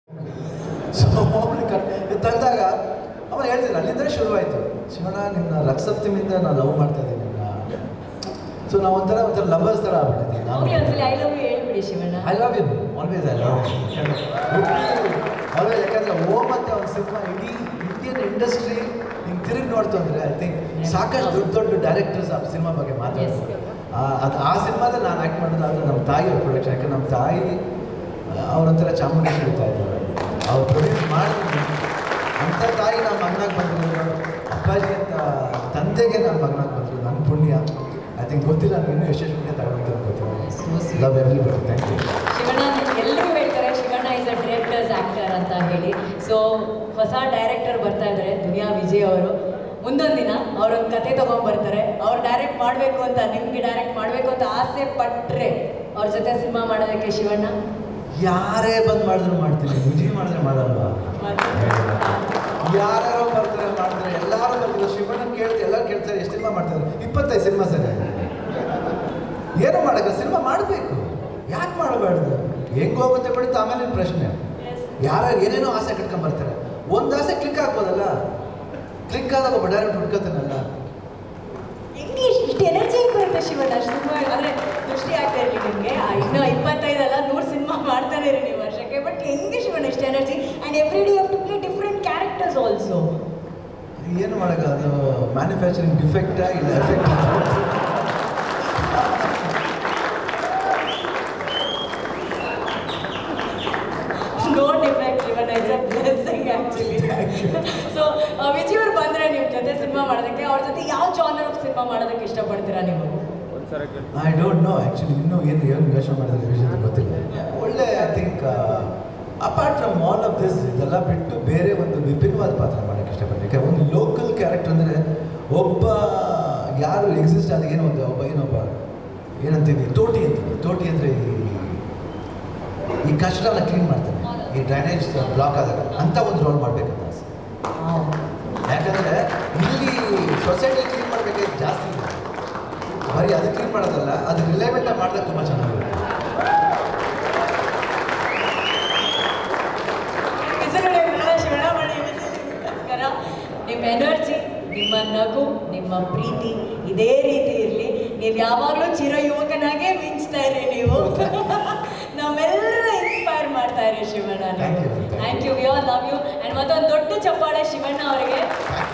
So ಮಾಮೂಲಿ cut ತಂದಾಗ ಅವ ಹೇಳ್ತಿದ್ರು ಅಲ್ಲಿಂದ ಶುರುವಾಯಿತು ಶಿವಣ್ಣ ನಿನ್ನ ರಕ್ಸಪ್ತಮಿಂದ ನಾನು ಲವ್ ಮಾಡ್ತಾ ಇದ್ದೀನಿ ನಿನ್ನ ಸೊ ನಾವು ಒಂಥರ ಒಂಥರ ಲವರ್ಸ್ ಥರ ಆಗ್ಬಿಟ್ಟಿದ್ದೆ ಹೋಗ್ಲಿ ನಾನು ಒಂದ್ಸಲಿ ಐ ಲವ್ ಯು ಹೇಳ್ಬಿಡಿ Shivanna I love you always I love always ಯಾಕಂದ್ರೆ ಓಮ್ ಅಂತ ಒಂದು ಸಿನಿಮಾ ಇಡೀ ಇಂಡಿಯನ್ ಇಂಡಸ್ಟ್ರಿ ಹಿಂಗೆ ತಿರುಗಿ ನೋಡ್ತು ಅಂದರೆ ಐ ಥಿಂಕ್ ಸಾಕಷ್ಟು ದೊಡ್ಡ ದೊಡ್ಡ ಡೈರೆಕ್ಟರ್ಸ್ ಆ ಸಿನಿಮಾ ಬಗ್ಗೆ ಮಾತಾಡ್ತಾರೆ Yes. ಅದು ಆ ಸಿನಿಮಾದಲ್ಲಿ ನಾನು ಆ್ಯಕ್ಟ್ ಮಾಡೋದಾದ್ರೆ ನಮ್ಮ ತಾಯಿಯವ್ರ ಪ್ರೊಡಕ್ಷನ್ ಯಾಕಂದ್ರೆ ನಮ್ಮ ತಾಯಿ ಅವರೊಂಥರ ಚಾಮುಂಡೇಶ್ವರಿ ತಾಯಿ ಅವ್ರು ಪ್ರೊಡ್ಯೂಸ್ ಮಾಡಿದ್ರು ಅಂಥ ತಾಯಿ ನಮ್ಮ ಮಗನಾಗಿ ಬಂದಿರೋದು ಅಪ್ಪಾಜಿ ಅಂತ ತಂದೆಗೆ ನನ್ನ ಮಗನಾಗಿ ಬಂದರು ನನ್ನ ಪುಣ್ಯ ಐ ಥಿಂಕ್ ಗೊತ್ತಿಲ್ಲ ನನಗೆ ಇನ್ನೂ ಎಷ್ಟು ಪುಣ್ಯ ತಗೊಂಡಿರೋ ಗೊತ್ತಿಲ್ಲ love everybody thank you Shivanna ಎಲ್ಲರೂ ಹೇಳ್ತಾರೆ Shivanna is a directors actor ಅಂತ ಹೇಳಿ ಸೊ ಹೊಸ ಡೈರೆಕ್ಟರ್ ಬರ್ತಾ ಇದ್ದಾರೆ ದುನಿಯಾ ವಿಜಯ್ ಅವರು ಮುಂದೊಂದು ದಿನ ಅವ್ರೊಂದು ಕತೆ ತಗೊಂಡ್ ಬರ್ತಾರೆ ಅವ್ರು ಡೈರೆಕ್ಟ್ ಮಾಡಬೇಕು ಅಂತ ನಿಮ್ಗೆ ಡೈರೆಕ್ಟ್ ಮಾಡಬೇಕು ಅಂತ ಆಸೆ ಪಟ್ಟರೆ ಅವ್ರ ಜೊತೆ ಸಿನಿಮಾ ಮಾಡೋದಕ್ಕೆ ಶಿವಣ್ಣ ಯಾರೇ ಬಂದು ಮಾಡಿದ್ರು ಮಾಡ್ತೀನಿ ವಿಜಯ್ ಮಾಡಿದ್ರೆ ಮಾಡಲ್ವಾ ಯಾರ್ಯಾರೋ ಬರ್ತಾರೆ ಮಾಡ್ತಾರೆ ಎಲ್ಲರೂ ಬರ್ತಾರೆ ಶಿವಣ್ಣ ಕೇಳ್ತಾರೆ ಎಲ್ಲರೂ ಕೇಳ್ತಾರೆ ಎಷ್ಟು ಸಿನಿಮಾ ಮಾಡ್ತಾರೆ ಇಪ್ಪತ್ತೈದು ಸಿನಿಮಾ ಸರಿ ಏನೋ ಮಾಡಕ್ಕ ಸಿನಿಮಾ ಮಾಡಬೇಕು ಯಾಕೆ ಮಾಡಬಾರ್ದು ಹೆಂಗೆ ಹೋಗುತ್ತೆ ಬಿಡುತ್ತೆ ಆಮೇಲೆ ನಿನ್ ಪ್ರಶ್ನೆ ಯಾರು ಏನೇನೋ ಆಸೆ ಕಟ್ಕೊಂಡ್ ಬರ್ತಾರೆ ಒಂದು ಆಸೆ ಕ್ಲಿಕ್ ಆಗ್ಬೋದಲ್ಲ ಕ್ಲಿಕ್ ಆದಾಗ ಒಬ್ಬ ಡೈರೆಕ್ಟ್ ಹುಡ್ಕೋತಾನಲ್ಲ ಹೆಂಗೆ ಇಷ್ಟು ಎನರ್ಜಿ ಬರುತ್ತೆ ಶಿವಣ್ಣ ಸಿನಿಮಾ ಅಂದರೆ ದೃಷ್ಟಿ ಆಗ್ತಾ ಇರಲಿ ನಿಮಗೆ ಇನ್ನೂ ಇಪ್ಪತ್ತೈದಲ್ಲ ನೂರು ಸಿನಿಮಾ ಮಾಡ್ತಾನೆ ಇರಿ ನೀವು ವರ್ಷಕ್ಕೆ ಬಟ್ ಹೆಂಗೆ ಶಿವಣ್ಣ ಇಷ್ಟು energy and every day have to play different characters also ಏನು ಮಾಡಕ್ಕ ಅದು ಮ್ಯಾನುಫ್ಯಾಕ್ಚರಿಂಗ್ ಡಿಫೆಕ್ಟಾ ಇಲ್ಲ effect no defect Shivanna it's a blessing actually so Vijay ಅವ್ರು ಬಂದರೆ ನಿಮ್ಮ ಜೊತೆ ಸಿನಿಮಾ ಮಾಡೋದಕ್ಕೆ ಅವ್ರ ಜೊತೆ ಯಾವ ಜಾನರ್ ಆಫ್ ಸಿನಿಮಾ ಮಾಡೋದಕ್ಕೆ ಇಷ್ಟಪಡ್ತೀರಾ ನೀವು ಐ ಡೋಂಟ್ ನೋ ಆ್ಯಕ್ಚುಲಿ ಇನ್ನೂ ಏನು ಏನು ಯೋಚನೆ ಮಾಡಿದ್ರೆ ವಿಷಯ ಗೊತ್ತಿಲ್ಲ ಒಳ್ಳೆ I think apart from all of this ಇದೆಲ್ಲ ಬಿಟ್ಟು ಬೇರೆ ಒಂದು ವಿಭಿನ್ನವಾದ ಪಾತ್ರ ಮಾಡೋಕ್ಕೆ ಇಷ್ಟಪಡ್ತೀನಿ ಯಾಕಂದ್ರೆ ಒಂದು ಲೋಕಲ್ ಕ್ಯಾರೆಕ್ಟರ್ ಅಂದರೆ ಒಬ್ಬ ಯಾರು ಎಕ್ಸಿಸ್ಟ್ ಆದ ಏನೋ ಒಂದು ಒಬ್ಬ ಏನೊಬ್ಬ ಏನಂತೀವಿ ತೋಟಿ ಅಂತೀವಿ ತೋಟಿ ಅಂದರೆ ಈ ಕಷ್ಟನ ಕ್ಲೀನ್ ಮಾಡ್ತಾನೆ ಈ ಡ್ರೈನೇಜ್ ಬ್ಲಾಕ್ ಆದಾಗ ಅಂತ ಒಂದು ರೋಲ್ ಮಾಡಬೇಕಂತ ಆಸೆ ಯಾಕಂದರೆ ಇಲ್ಲಿ ಸೊಸೈಟಿ ಕ್ಲೀನ್ ಮಾಡಬೇಕಾದ್ರೆ ಜಾಸ್ತಿ ಇದೆ ಬರೀ ಅದು ಕ್ಲೀನ್ ಮಾಡೋದಲ್ಲ ಅದು ರಿಲೇವೆಂಟ್ ಮಾಡಿದ್ರೆ ತುಂಬ ಚೆನ್ನಾಗಿರುತ್ತೆ ಹೆಸರುಗಳೇ ಬೇಡ ಶಿವಣ್ಣ ಮಾಡಿ ಹೆಸರಿಗೋಸ್ಕರ ನಿಮ್ಮ ಎನರ್ಜಿ ನಿಮ್ಮ ನಗು ನಿಮ್ಮ ಪ್ರೀತಿ ಇದೇ ರೀತಿ ಇರಲಿ ನೀವು ಯಾವಾಗಲೂ ಚಿರ ಯುವಕನಾಗೇ ಮಿಂಚ್ತಾ ಇರಿ ನೀವು ನಮ್ಮೆಲ್ಲರ ಇನ್ಸ್ಪೈರ್ ಮಾಡ್ತಾ ಇರಿ Shivanna Thank you. Thank you we all love you and ಮತ್ತೊಂದು ದೊಡ್ಡ ಚಪ್ಪಾಳೆ ಶಿವಣ್ಣ ಅವರಿಗೆ